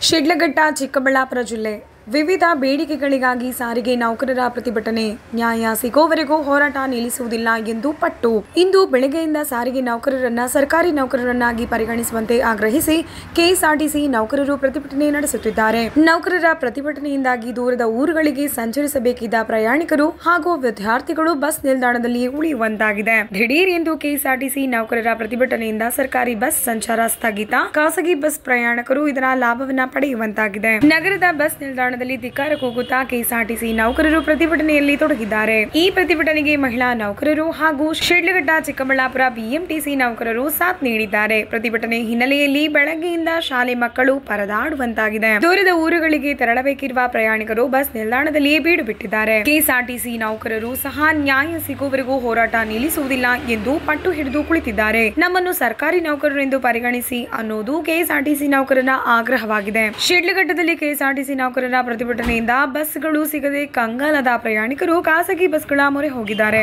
ಶಿಡ್ಲಘಟ್ಟ ಚಿಕ್ಕಬಳ್ಳಾಪುರ ಜಿಲ್ಲೆ ವಿವಿಧ ಬೇಡಿಕೆಗಳಿಗಾಗಿ ಸಾರಿಗೆ ನೌಕರರ ಪ್ರತಿಭಟನೆ ನ್ಯಾಯ ಸಿಗೋವರೆಗೂ ಹೋರಾಟ ನಿಲ್ಲಿಸುವುದಿಲ್ಲ ಎಂದು ಪಟ್ಟು ಇಂದು ಬೆಳಗ್ಗೆಯಿಂದ ಸಾರಿಗೆ ನೌಕರರನ್ನ ಸರ್ಕಾರಿ ನೌಕರರನ್ನಾಗಿ ಪರಿಗಣಿಸುವಂತೆ ಆಗ್ರಹಿಸಿ ಕೆಎಸ್ಆರ್ಟಿಸಿ ನೌಕರರು ಪ್ರತಿಭಟನೆ ನಡೆಸುತ್ತಿದ್ದಾರೆ ನೌಕರರ ಪ್ರತಿಭಟನೆಯಿಂದಾಗಿ ದೂರದ ಊರುಗಳಿಗೆ ಸಂಚರಿಸಬೇಕಿದ್ದ ಪ್ರಯಾಣಿಕರು ಹಾಗೂ ವಿದ್ಯಾರ್ಥಿಗಳು ಬಸ್ ನಿಲ್ದಾಣದಲ್ಲಿ ಉಳಿಯುವಂತಾಗಿದೆ ದಿಢೀರ್ ಎಂದು ಕೆಎಸ್ಆರ್ಟಿಸಿ ನೌಕರರ ಪ್ರತಿಭಟನೆಯಿಂದ ಸರ್ಕಾರಿ ಬಸ್ ಸಂಚಾರ ಸ್ಥಗಿತ ಖಾಸಗಿ ಬಸ್ ಪ್ರಯಾಣಿಕರು ಇದರ ಲಾಭವನ್ನ ಪಡೆಯುವಂತಾಗಿದೆ ನಗರದ ಬಸ್ ನಿಲ್ದಾಣದಲ್ಲಿ ಧಿಕ್ಕಾರ ಕೂಗುತ್ತಾ ಕೆಎಸ್ಆರ್ಟಿಸಿ ನೌಕರರು ಪ್ರತಿಭಟನೆಯಲ್ಲಿ ತೊಡಗಿದ್ದಾರೆ ಈ ಪ್ರತಿಭಟನೆಗೆ ಮಹಿಳಾ ನೌಕರರು ಹಾಗೂ ಶಿಡ್ಲಘಟ್ಟ ಚಿಕ್ಕಬಳ್ಳಾಪುರ ಬಿಎಂಟಿಸಿ ನೌಕರರು ಸಾಥ್ ನೀಡಿದ್ದಾರೆ ಪ್ರತಿಭಟನೆ ಹಿನ್ನೆಲೆಯಲ್ಲಿ ಬೆಳಗ್ಗೆಯಿಂದ ಶಾಲೆ ಮಕ್ಕಳು ಪರದಾಡುವಂತಾಗಿದೆ ದೂರದ ಊರುಗಳಿಗೆ ತೆರಳಬೇಕಿರುವ ಪ್ರಯಾಣಿಕರು ಬಸ್ ನಿಲ್ದಾಣದಲ್ಲಿಯೇ ಬೀಡು ಬಿಟ್ಟಿದ್ದಾರೆ ಕೆಎಸ್ಆರ್ಟಿಸಿ ನೌಕರರು ಸಹ ನ್ಯಾಯ ಸಿಗುವವರೆಗೂ ಹೋರಾಟ ನಿಲ್ಲಿಸುವುದಿಲ್ಲ ಎಂದು ಪಟ್ಟು ಹಿಡಿದು ಕುಳಿತಿದ್ದಾರೆ ನಮ್ಮನ್ನು ಸರ್ಕಾರಿ ನೌಕರರು ಎಂದು ಪರಿಗಣಿಸಿ ಅನ್ನೋದು ಕೆಎಸ್ಆರ್ಟಿಸಿ ನೌಕರರ ಆಗ್ರಹವಾಗಿದೆ ಶಿಡ್ಲಘಟ್ಟದಲ್ಲಿ ಕೆಎಸ್ಆರ್ಟಿಸಿ ನೌಕರರ ಪ್ರತಿಭಟನೆಯಿಂದ ಬಸ್ಗಳು ಸಿಗದೆ ಕಂಗಾಲದ ಪ್ರಯಾಣಿಕರು ಖಾಸಗಿ ಬಸ್ಗಳ ಮೊರೆ ಹೋಗಿದ್ದಾರೆ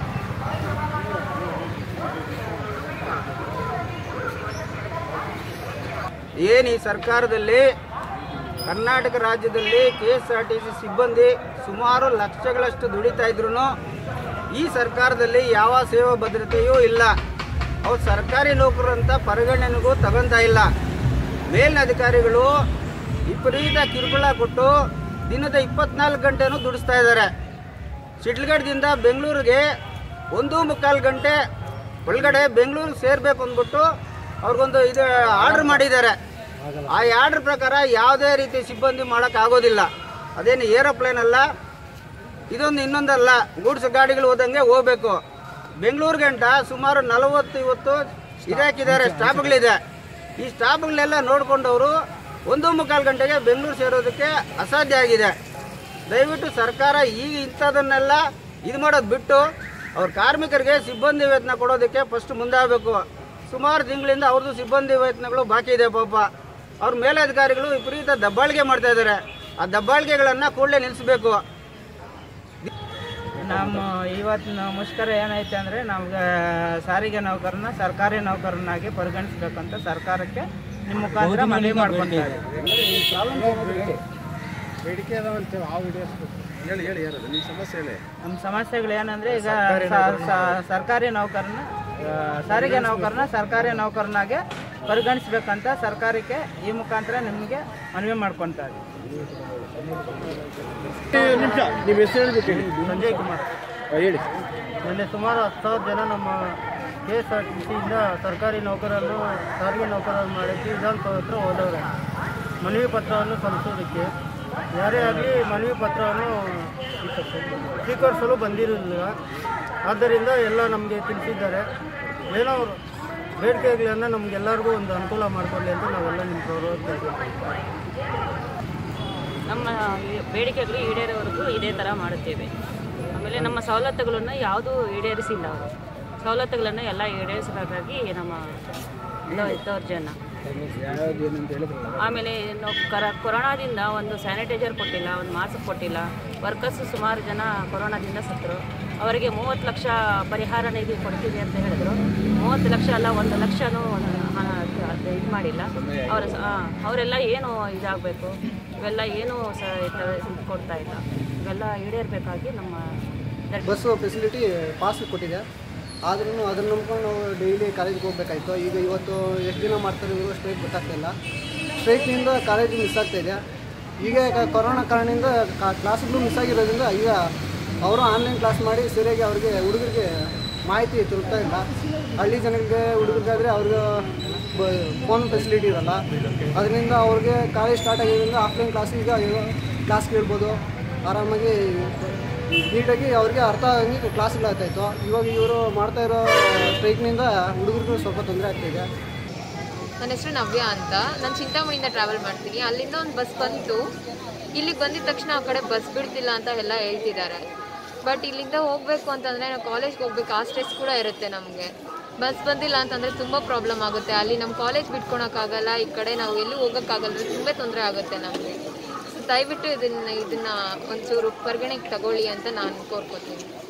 ಏನು ಈ ಸರ್ಕಾರದಲ್ಲಿ ಕರ್ನಾಟಕ ರಾಜ್ಯದಲ್ಲಿ K S R T C ಸಿಬ್ಬಂದಿ ಸುಮಾರು ಲಕ್ಷಗಳಷ್ಟು ದುಡಿತಾ ಇದ್ರು ಈ ಸರ್ಕಾರದಲ್ಲಿ ಯಾವ ಸೇವಾ ಭದ್ರತೆಯೂ ಇಲ್ಲ ಅವ್ರು ಸರ್ಕಾರಿ ನೌಕರರು ಅಂತ ಪರಿಗಣನೆಗೂ ತಗೊಂತಾ ಇಲ್ಲ ಮೇಲಿನ ಅಧಿಕಾರಿಗಳು ವಿಪರೀತ ಕಿರುಕುಳ ಕೊಟ್ಟು ದಿನದ ಇಪ್ಪತ್ನಾಲ್ಕು ಗಂಟೆನೂ ದುಡಿಸ್ತಾ ಇದ್ದಾರೆ ಶಿಡ್ಲಘಟ್ಟದಿಂದ ಬೆಂಗಳೂರಿಗೆ ಒಂದು ಮುಕ್ಕಾಲು ಗಂಟೆ ಒಳಗಡೆ ಬೆಂಗಳೂರಿಗೆ ಸೇರಬೇಕು ಅಂದ್ಬಿಟ್ಟು ಅವ್ರಿಗೊಂದು ಇದು ಆರ್ಡರ್ ಮಾಡಿದ್ದಾರೆ ಆ ಆರ್ಡರ್ ಪ್ರಕಾರ ಯಾವುದೇ ರೀತಿ ಸಿಬ್ಬಂದಿ ಮಾಡೋಕ್ಕಾಗೋದಿಲ್ಲ ಅದೇನು ಏರೋಪ್ಲೇನ್ ಅಲ್ಲ ಇದೊಂದು ಇನ್ನೊಂದಲ್ಲ ಗೂಡ್ಸ್ ಗಾಡಿಗಳು ಹೋದಂಗೆ ಹೋಗ್ಬೇಕು ಬೆಂಗಳೂರು ಗಂಟ ಸುಮಾರು ನಲವತ್ತು ಇವತ್ತು ಇದಾಕಿದ್ದಾರೆ ಸ್ಟಾಪ್ಗಳಿದೆ ಈ ಸ್ಟಾಪ್ಗಳೆಲ್ಲ ನೋಡ್ಕೊಂಡವರು ಒಂದು ಮುಕ್ಕಾಲು ಗಂಟೆಗೆ ಬೆಂಗಳೂರು ಸೇರೋದಕ್ಕೆ ಅಸಾಧ್ಯ ಆಗಿದೆ ದಯವಿಟ್ಟು ಸರ್ಕಾರ ಈಗ ಇಂಥದನ್ನೆಲ್ಲ ಇದು ಮಾಡೋದು ಬಿಟ್ಟು ಅವ್ರ ಕಾರ್ಮಿಕರಿಗೆ ಸಿಬ್ಬಂದಿ ವೇತನ ಕೊಡೋದಕ್ಕೆ ಫಸ್ಟ್ ಮುಂದಾಗಬೇಕು ಸುಮಾರು ತಿಂಗಳಿಂದ ಅವ್ರದ್ದು ಸಿಬ್ಬಂದಿ ವೇತನಗಳು ಬಾಕಿ ಇದೆ ಪಾಪ ಅವ್ರ ಮೇಲಧಿಕಾರಿಗಳು ವಿಪರೀತ ದಬ್ಬಾಳಿಕೆ ಮಾಡ್ತಾ ಇದ್ದಾರೆ ಆ ದಬ್ಬಾಳಿಕೆಗಳನ್ನು ಕೂಡಲೇ ನಿಲ್ಲಿಸಬೇಕು ನಮ್ಮ ಇವತ್ತಿನ ಮುಷ್ಕರ ಏನೈತೆ ಅಂದರೆ ನಮ್ಗೆ ಸಾರಿಗೆ ನೌಕರನ್ನ ಸರ್ಕಾರಿ ನೌಕರನಾಗಿ ಪರಿಗಣಿಸ್ಬೇಕಂತ ಸರ್ಕಾರಕ್ಕೆ ನಿಮ್ಮ ಮುಖಾಂತರ ಮನವಿ ಮಾಡ್ಕೊತಾ ಇದ್ದೀವಿ ನಮ್ಮ ಸಮಸ್ಯೆಗಳು ಏನಂದ್ರೆ ಈಗ ಸ- ಸ- ಸರ್ಕಾರಿ ನೌಕರನ ಆ, ಸಾರಿಗೆ ನೌಕರನ ಸರ್ಕಾರಿ ನೌಕರನಾಗೆ ಪರಿಗಣಿಸ್ಬೇಕಂತ ಸರ್ಕಾರಕ್ಕೆ ಈ ಮುಖಾಂತರ ನಿಮಗೆ ಮನವಿ ಮಾಡ್ಕೊತಾ ಇದ್ದೀವಿ ನಿಮ್ಮ ಹೆಸರು ಹೇಳ್ಬೇಕು ಹೇಳಿ ಸಂಜಯ್ ಕುಮಾರ್ ಹೇಳಿ ನಿನ್ನೆ ಸುಮಾರು ಹತ್ತು ಸಾವಿರ ಜನ ನಮ್ಮ ಕೆ ಎಸ್ ಆರ್ ಟಿ ಸಿಯಿಂದ ಸರ್ಕಾರಿ ನೌಕರರನ್ನು ಸಾರಿಗೆ ನೌಕರರನ್ನು ಮಾಡೋಕ್ಕೆ ವಿಧಾನಸೌಧ ಹತ್ರ ಹೋದವ್ರೆ ಮನವಿ ಪತ್ರವನ್ನು ಸಲ್ಲಿಸೋದಕ್ಕೆ ಯಾರೇ ಆಗಲಿ ಮನವಿ ಪತ್ರವನ್ನು ಸ್ವೀಕರಿಸಲು ಬಂದಿರಲಿಲ್ಲ ಆದ್ದರಿಂದ ಎಲ್ಲ ನಮಗೆ ತಿಳಿಸಿದ್ದಾರೆ ಏನೋ ಬೇಡಿಕೆಗಳನ್ನು ನಮಗೆಲ್ಲರಿಗೂ ಒಂದು ಅನುಕೂಲ ಮಾಡಿಕೊಡ್ಲಿ ಅಂತ ನಾವೆಲ್ಲ ನಿಮ್ಮ ಗೌರವ ನಮ್ಮ ಬೇಡಿಕೆಗಳು ಈಡೇರೋವರೆಗೂ ಇದೇ ಥರ ಮಾಡುತ್ತೇವೆ ಆಮೇಲೆ ನಮ್ಮ ಸವಲತ್ತುಗಳನ್ನು ಯಾವುದೂ ಈಡೇರಿಸಿಲ್ಲ ಅವರು ಸವಲತ್ತುಗಳನ್ನು ಎಲ್ಲ ಈಡೇರಿಸಬೇಕಾಗಿ ನಮ್ಮ ದೌ- ದೌರ್ಜನ್ಯ ಆಮೇಲೆ ಇನ್ನು ಕರ ಕೊರೋನಾದಿಂದ ಒಂದು ಸ್ಯಾನಿಟೈಸರ್ ಕೊಟ್ಟಿಲ್ಲ ಒಂದು ಮಾಸ್ಕ್ ಕೊಟ್ಟಿಲ್ಲ ವರ್ಕರ್ಸ್ ಸುಮಾರು ಜನ ಕೊರೋನಾದಿಂದ ಸತ್ತರು ಅವರಿಗೆ ಮೂವತ್ತು ಲಕ್ಷ ಪರಿಹಾರ ನಿಧಿ ಕೊಡ್ತೀವಿ ಅಂತ ಹೇಳಿದ್ರು ಮೂವತ್ತು ಲಕ್ಷ ಅಲ್ಲ ಒಂದು ಲಕ್ಷನೂ ಹಣ ಇದು ಮಾಡಿಲ್ಲ ಅವರ ಅವರೆಲ್ಲ ಏನು ಇದಾಗಬೇಕು ಇವೆಲ್ಲ ಏನು ಸ ಇದು ಕೊಡ್ತಾ ಇಲ್ಲ ಇವೆಲ್ಲ ಈಡೇರಬೇಕಾಗಿ ನಮ್ಮ ದಡ್- ಬಸ್ಸು ಫೆಸಿಲಿಟಿ ಪಾಸ್ ಕೊಟ್ಟಿದೆ ಆದ್ರೂ ಅದನ್ನು ನಂಬ್ಕೊಂಡು ನಾವು ಡೈಲಿ ಕಾಲೇಜಿಗೆ ಹೋಗ್ಬೇಕಾಯ್ತು ಈಗ ಇವತ್ತು ಎಷ್ಟು ದಿನ ಮಾಡ್ತಾರೆ ಇವರು ಸ್ಟ್ರೈಕ್ ಗೊತ್ತಾಗ್ತಿಲ್ಲ ಸ್ಟ್ರೈಕ್ನಿಂದ ಕಾಲೇಜು ಮಿಸ್ ಆಗ್ತಾ ಇದೆ ಈಗ ಕ- ಕೊರೋನಾ ಕಾರಣದಿಂದ ಕ್ಲಾಸ್ಗಳು ಮಿಸ್ ಆಗಿರೋದ್ರಿಂದ ಈಗ ಅವರು ಆನ್ಲೈನ್ ಕ್ಲಾಸ್ ಮಾಡಿ ಸರಿಯಾಗಿ ಅವ್ರಿಗೆ ಹುಡುಗರಿಗೆ ಮಾಹಿತಿ ತಲುಪ್ತಾ ಇಲ್ಲ ಹಳ್ಳಿ ಜನರಿಗೆ ಹುಡುಗರಿಗಾದರೆ ಅವ್ರಿಗೆ ಫೋನ್ ಫೆಸಿಲಿಟಿ ಇರಲ್ಲ ಅದರಿಂದ ಅವ್ರಿಗೆ ಕಾಲೇಜ್ ಸ್ಟಾರ್ಟ್ ಆಗಿರೋದ್ರಿಂದ ಆಫ್ಲೈನ್ ಕ್ಲಾಸ್ ಈಗ ಕ್ಲಾಸ್ ಕೇಳ್ಬೋದು ಆರಾಮಾಗಿ ನೀಟಾಗಿ ಅವ್ರಿಗೆ ಅರ್ಥ ಆಗಂಗೆ ಕ್ಲಾಸ್ಗಳು ಆಗ್ತಾಯಿತ್ತು ಇವಾಗ ಇವರು ಮಾಡ್ತಾ ಇರೋ ಸ್ಟ್ರೈಕ್ನಿಂದ ಹುಡುಗರಿಗೂ ಸ್ವಲ್ಪ ತೊಂದರೆ ಆಗ್ತಾಯಿದೆ ನನ್ನ ಹೆಸರು ನವ್ಯ ಅಂತ ನಾನು ಚಿಂತಾಮಣಿಯಿಂದ ಟ್ರಾವೆಲ್ ಮಾಡ್ತೀನಿ ಅಲ್ಲಿಂದ ಒಂದು ಬಸ್ ಬಂತು ಇಲ್ಲಿಗೆ ಬಂದಿದ ತಕ್ಷಣ ಆ ಕಡೆ ಬಸ್ ಬಿಡ್ತಿಲ್ಲ ಅಂತ ಎಲ್ಲ ಹೇಳ್ತಿದ್ದಾರೆ ಬಟ್ ಇಲ್ಲಿಂದ ಹೋಗಬೇಕು ಅಂತಂದರೆ ನಾವು ಕಾಲೇಜ್ಗೆ ಹೋಗ್ಬೇಕು ಆ ಸ್ಟ್ರೆಸ್ ಕೂಡ ಇರುತ್ತೆ ನಮಗೆ ಬಸ್ ಬಂದಿಲ್ಲ ಅಂತಂದರೆ ತುಂಬ ಪ್ರಾಬ್ಲಮ್ ಆಗುತ್ತೆ ಅಲ್ಲಿ ನಮ್ಮ ಕಾಲೇಜ್ ಬಿಟ್ಕೊಳಕ್ಕಾಗಲ್ಲ ಈ ಕಡೆ ನಾವು ಎಲ್ಲೂ ಹೋಗೋಕ್ಕಾಗಲ್ಲ ತುಂಬ ತೊಂದರೆ ಆಗುತ್ತೆ ನಮಗೆ ದಯವಿಟ್ಟು ಇದನ್ನು ಇದನ್ನು ಒಂಚೂರು ಪರಿಗಣೆಗೆ ತಗೊಳ್ಳಿ ಅಂತ ನಾನು ಕೋರ್ಕೋತೀನಿ